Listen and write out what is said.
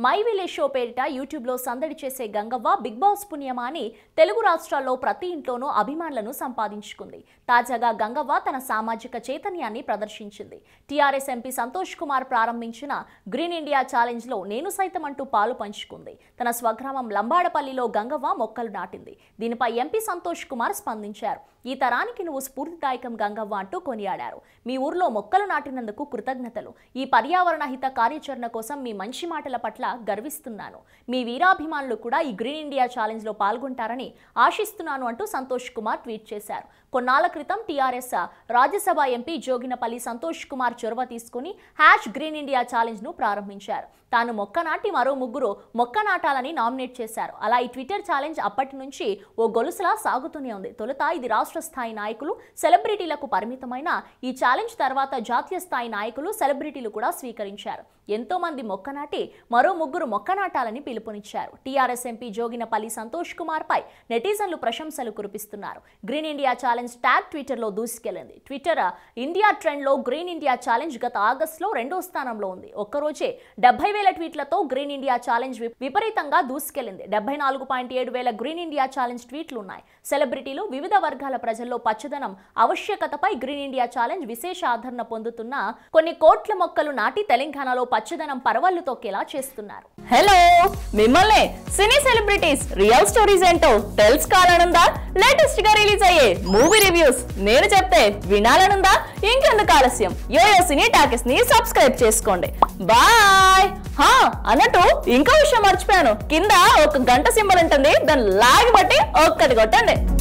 my village show పేరిట యూట్యూబ్లో సందడి చేసే గంగవ్వ బిగ్ బాస్ పుణ్యమా అని తెలుగు రాష్ట్రాల్లో ప్రతి ఇంట్లోనూ అభిమానులను సంపాదించుకుంది తాజాగా గంగవ్వ తన సామాజిక చైతన్యాన్ని ప్రదర్శించింది టీఆర్ఎస్ ఎంపీ సంతోష్ కుమార్ ప్రారంభించిన గ్రీన్ ఇండియా ఛాలెంజ్లో నేను సైతం అంటూ పాలు పంచుకుంది తన స్వగ్రామం లంబాడపల్లిలో గంగవ్వ మొక్కలు నాటింది దీనిపై ఎంపీ సంతోష్ కుమార్ స్పందించారు ఈ తరానికి నువ్వు స్ఫూర్తిదాయకం గంగవ్వ అంటూ కొనియాడారు మీ ఊర్లో మొక్కలు నాటినందుకు కృతజ్ఞతలు ఈ పర్యావరణ హిత కార్యాచరణ కోసం మీ మంచి మాటల పట్ల గర్విస్తున్నాను మీ వీరాభిమానులు కూడా ఈ గ్రీన్ ఇండియా ఛాలెంజ్ లో పాల్గొంటారని ఆశిస్తున్నాను అంటూ సంతోష్ కుమార్ ట్వీట్ చేశారు కొన్నాళ్ల క్రితం టీఆర్ఎస్ రాజ్యసభ ఎంపీ జోగినపల్లి సంతోష్ కుమార్ చొరవ తీసుకుని హ్యాష్ గ్రీన్ ఇండియా ఛాలెంజ్ ను ప్రారంభించారు తాను మొక్క నాటి మరో ముగ్గురు మొక్క నాటాలని నామినేట్ చేశారు అలా ఈ ట్విట్టర్ ఛాలెంజ్ అప్పటి నుంచి ఓ గొలుసులా సాగుతూనే ఉంది తొలుత ఇది రాష్ట్ర స్థాయి నాయకులు సెలబ్రిటీలకు పరిమితమైన ఈ ఛాలెంజ్ తర్వాత జాతీయ స్థాయి నాయకులు సెలబ్రిటీలు కూడా స్వీకరించారు ఎంతో మంది మొక్క నాటి మరో ముగ్గురు మొక్క నాటాలని పిలుపునిచ్చారు టీఆర్ఎస్ ఎంపీ జోగినపల్లి సంతోష్ కుమార్ పై నెటిజన్లు ప్రశంసలు కురిపిస్తున్నారు గ్రీన్ ఇండియా ఛాలెంజ్ ట్యాగ్ ట్విట్టర్లో దూసుకెళ్లింది ట్విట్టర్ ఇండియా ట్రెండ్లో గ్రీన్ ఇండియా ఛాలెంజ్ గత ఆగస్టులో రెండో స్థానంలో ఉంది ఒక్కరోజే డెబ్బై వేల ట్వీట్లతో గ్రీన్ ఇండియా ఛాలెంజ్ వి- విపరీతంగా దూసుకెళ్లింది డెబ్బై నాలుగు పాయింట్ ఏడు వేల గ్రీన్ ఇండియా ఛాలెంజ్ ట్వీట్లు ఉన్నాయి సెలబ్రిటీలు వివిధ వర్గాల ప్రజల్లో పచ్చదనం ఆవశ్యకతపై గ్రీన్ ఇండియా ఛాలెంజ్ విశేష ఆదరణ పొందుతున్న కొన్ని కోట్ల మొక్కలు నాటి తెలంగాణలో పచ్చదనం పరవళ్లు తొక్కేలా చేస్తున్నారు హలో మిమ్మల్ని సినీ సెలబ్రిటీస్ రియల్ స్టోరీస్ ఏంటో తెలుసుకోవాలనుందా లేటెస్ట్ గా రిలీజ్ అయ్యే మూవీ రివ్యూస్ నేను చెప్తే వినాలనుందా ఇంకెందుకు ఆలస్యం యోయో సినీ టాకెస్ ని సబ్స్క్రైబ్ చేసుకోండి బాయ్ హా అన్నట్టు ఇంకో విషయం మర్చిపోయాను కింద ఒక గంట సింబల్ ఉంటుంది దాన్ని లాగి బట్టి ఒక్కటి కొట్టండి